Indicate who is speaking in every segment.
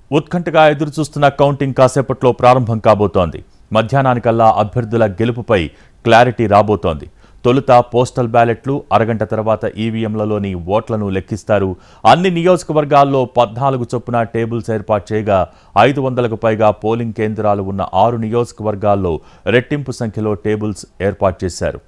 Speaker 1: ఉత్కంఠగా ఎదురుచూస్తున్న కౌంటింగ్ కాసేపట్లో ప్రారంభం కాబోతోంది మధ్యాహ్నానికల్లా అభ్యర్థుల గెలుపుపై క్లారిటీ రాబోతోంది తొలుత పోస్టల్ బ్యాలెట్లు అరగంట తర్వాత ఈవీఎంలలోని ఓట్లను లెక్కిస్తారు అన్ని నియోజకవర్గాల్లో పద్నాలుగు చొప్పున టేబుల్స్ ఏర్పాటు చేయగా ఐదు వందలకు పైగా పోలింగ్ కేంద్రాలు ఉన్న ఆరు నియోజకవర్గాల్లో రెట్టింపు సంఖ్యలో టేబుల్స్ ఏర్పాటు చేశారు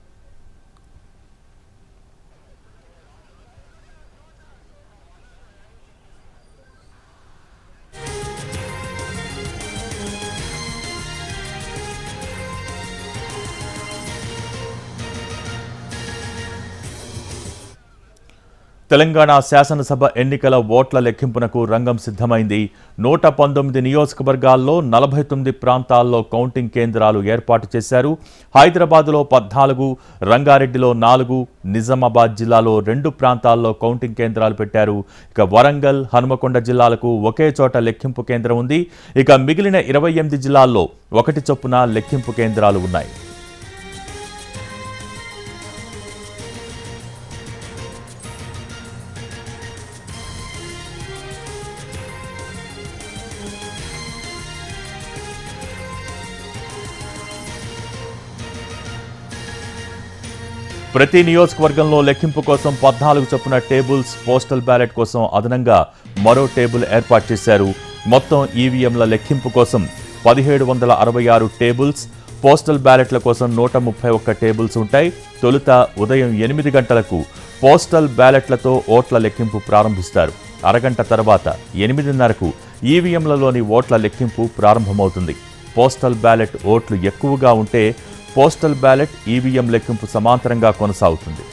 Speaker 1: తెలంగాణ శాసనసభ ఎన్నికల ఓట్ల లెక్కింపునకు రంగం సిద్ధమైంది నూట పంతొమ్మిది నియోజకవర్గాల్లో నలభై తొమ్మిది ప్రాంతాల్లో కౌంటింగ్ కేంద్రాలు ఏర్పాటు చేశారు హైదరాబాద్లో పద్నాలుగు రంగారెడ్డిలో నాలుగు నిజామాబాద్ జిల్లాలో రెండు ప్రాంతాల్లో కౌంటింగ్ కేంద్రాలు పెట్టారు ఇక వరంగల్ హనుమకొండ జిల్లాలకు ఒకే చోట లెక్కింపు కేంద్రం ఉంది ఇక మిగిలిన ఇరవై ఎనిమిది జిల్లాల్లో ఒకటి చొప్పున లెక్కింపు కేంద్రాలు ఉన్నాయి ప్రతి నియోజకవర్గంలో లెక్కింపు కోసం పద్నాలుగు చొప్పున టేబుల్స్ పోస్టల్ బ్యాలెట్ కోసం అదనంగా మరో టేబుల్ ఏర్పాటు చేశారు మొత్తం ఈవీఎంల లెక్కింపు కోసం పదిహేడు వందల అరవై ఆరు టేబుల్స్ పోస్టల్ బ్యాలెట్ల కోసం నూట ముప్పై ఒక్క టేబుల్స్ ఉంటాయి తొలుత ఉదయం ఎనిమిది గంటలకు పోస్టల్ బ్యాలెట్లతో ఓట్ల లెక్కింపు ప్రారంభిస్తారు అరగంట తర్వాత ఎనిమిదిన్నరకు ఈవీఎంలలోని ఓట్ల లెక్కింపు ప్రారంభమవుతుంది పోస్టల్ బ్యాలెట్ ఓట్లు ఎక్కువగా ఉంటే పోస్టల్ బ్యాలెట్ ఈవీఎం లెక్కింపు సమాంతరంగా కొనసాగుతుంది